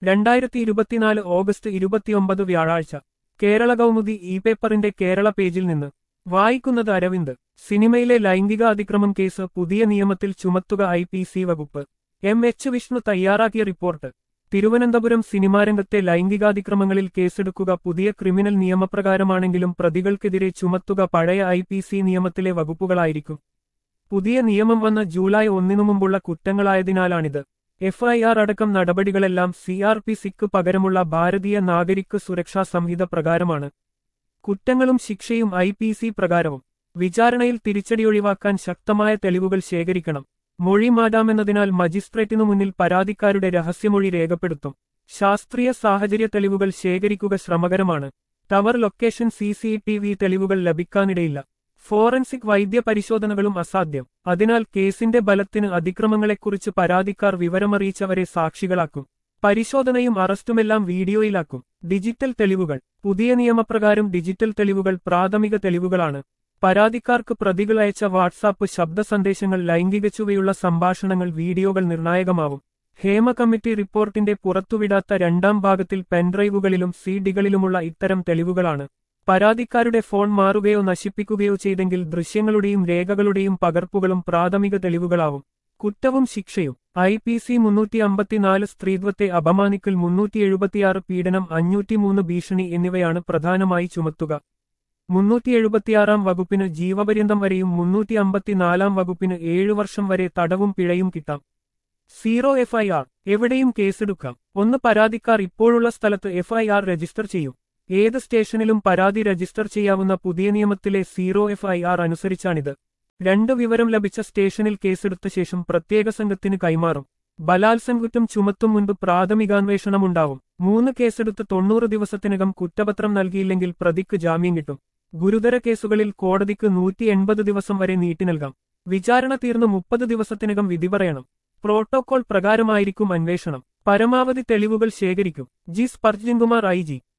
രണ്ടായിരത്തി ഇരുപത്തിനാല് ഓഗസ്റ്റ് ഇരുപത്തിയൊമ്പത് വ്യാഴാഴ്ച കേരള കൗമുദി ഇ പേപ്പറിന്റെ കേരള പേജിൽ നിന്ന് വായിക്കുന്നത് അരവിന്ദ് സിനിമയിലെ ലൈംഗിക അതിക്രമം കേസ് പുതിയ നിയമത്തിൽ ചുമത്തുക ഐ പി സി വകുപ്പ് എം എച്ച് വിഷ്ണു തയ്യാറാക്കിയ റിപ്പോർട്ട് തിരുവനന്തപുരം സിനിമാരംഗത്തെ ലൈംഗികാതിക്രമങ്ങളിൽ കേസെടുക്കുക പുതിയ ക്രിമിനൽ നിയമപ്രകാരമാണെങ്കിലും പ്രതികൾക്കെതിരെ ചുമത്തുക പഴയ ഐ പി സി നിയമത്തിലെ വകുപ്പുകളായിരിക്കും പുതിയ നിയമം വന്ന ജൂലൈ ഒന്നിനു മുമ്പുള്ള കുറ്റങ്ങളായതിനാലാണിത് എഫ്ഐആർ അടക്കം നടപടികളെല്ലാം സി ആർ പി സിക്ക് പകരമുള്ള ഭാരതീയ നാഗരിക് സുരക്ഷാ സംഹിത പ്രകാരമാണ് കുറ്റങ്ങളും ശിക്ഷയും ഐ പി സി പ്രകാരവും വിചാരണയിൽ തിരിച്ചടി ഒഴിവാക്കാൻ ശക്തമായ തെളിവുകൾ ശേഖരിക്കണം മൊഴി മാറ്റാമെന്നതിനാൽ മജിസ്ട്രേറ്റിനു മുന്നിൽ പരാതിക്കാരുടെ രഹസ്യമൊഴി രേഖപ്പെടുത്തും ശാസ്ത്രീയ സാഹചര്യ തെളിവുകൾ ശേഖരിക്കുക ശ്രമകരമാണ് tower location C C T V തെളിവുകൾ ലഭിക്കാനിടയില്ല ഫോറൻസിക് വൈദ്യ പരിശോധനകളും അസാധ്യം അതിനാൽ കേസിന്റെ ബലത്തിന് അതിക്രമങ്ങളെക്കുറിച്ച് പരാതിക്കാർ വിവരമറിയിച്ചവരെ സാക്ഷികളാക്കും പരിശോധനയും അറസ്റ്റുമെല്ലാം വീഡിയോയിലാക്കും ഡിജിറ്റൽ തെളിവുകൾ പുതിയ നിയമപ്രകാരം ഡിജിറ്റൽ തെളിവുകൾ പ്രാഥമിക തെളിവുകളാണ് പരാതിക്കാർക്ക് പ്രതികൾ അയച്ച വാട്സാപ്പ് ശബ്ദ സന്ദേശങ്ങൾ ലൈംഗിക ചുവയുള്ള സംഭാഷണങ്ങൾ വീഡിയോകൾ നിർണായകമാവും ഹേമ കമ്മിറ്റി റിപ്പോർട്ടിന്റെ പുറത്തുവിടാത്ത രണ്ടാം ഭാഗത്തിൽ പെൻഡ്രൈവുകളിലും സിഡികളിലുമുള്ള ഇത്തരം തെളിവുകളാണ് പരാതിക്കാരുടെ ഫോൺ മാറുകയോ നശിപ്പിക്കുകയോ ചെയ്തെങ്കിൽ ദൃശ്യങ്ങളുടെയും രേഖകളുടെയും പകർപ്പുകളും പ്രാഥമിക തെളിവുകളാവും കുറ്റവും ശിക്ഷയും ഐ പി സി മുന്നൂറ്റി അമ്പത്തിനാല് സ്ത്രീത്വത്തെ അപമാനിക്കൽ മുന്നൂറ്റി എഴുപത്തിയാറ് പീഡനം അഞ്ഞൂറ്റിമൂന്ന് ഭീഷണി എന്നിവയാണ് പ്രധാനമായി ചുമത്തുക മുന്നൂറ്റി എഴുപത്തിയാറാം വകുപ്പിന് ജീവപര്യന്തം വരെയും മുന്നൂറ്റി അമ്പത്തിനാലാം വകുപ്പിന് ഏഴു വർഷം വരെ തടവും പിഴയും കിട്ടാം സീറോ എഫ്ഐആർ എവിടെയും കേസെടുക്കാം ഒന്ന് പരാതിക്കാർ ഇപ്പോഴുള്ള സ്ഥലത്ത് എഫ്ഐആർ രജിസ്റ്റർ ചെയ്യും ഏത് സ്റ്റേഷനിലും പരാതി രജിസ്റ്റർ ചെയ്യാവുന്ന പുതിയ നിയമത്തിലെ സീറോ എഫ്ഐആർ അനുസരിച്ചാണിത് രണ്ട് വിവരം ലഭിച്ച സ്റ്റേഷനിൽ കേസെടുത്ത ശേഷം പ്രത്യേക സംഘത്തിന് കൈമാറും ബലാത്സംഗുറ്റം ചുമത്തും മുൻപ് പ്രാഥമികാന്വേഷണമുണ്ടാവും മൂന്ന് കേസെടുത്ത് തൊണ്ണൂറ് ദിവസത്തിനകം കുറ്റപത്രം നൽകിയില്ലെങ്കിൽ പ്രതിക്ക് ജാമ്യം കിട്ടും ഗുരുതര കേസുകളിൽ കോടതിക്ക് നൂറ്റി എൺപത് ദിവസം വരെ നീട്ടി നൽകാം വിചാരണ തീർന്ന് മുപ്പത് ദിവസത്തിനകം വിധി പറയണം പ്രോട്ടോകോൾ പ്രകാരമായിരിക്കും അന്വേഷണം പരമാവധി തെളിവുകൾ ശേഖരിക്കും ജി സ്പർജിൻകുമാർ ഐ ജി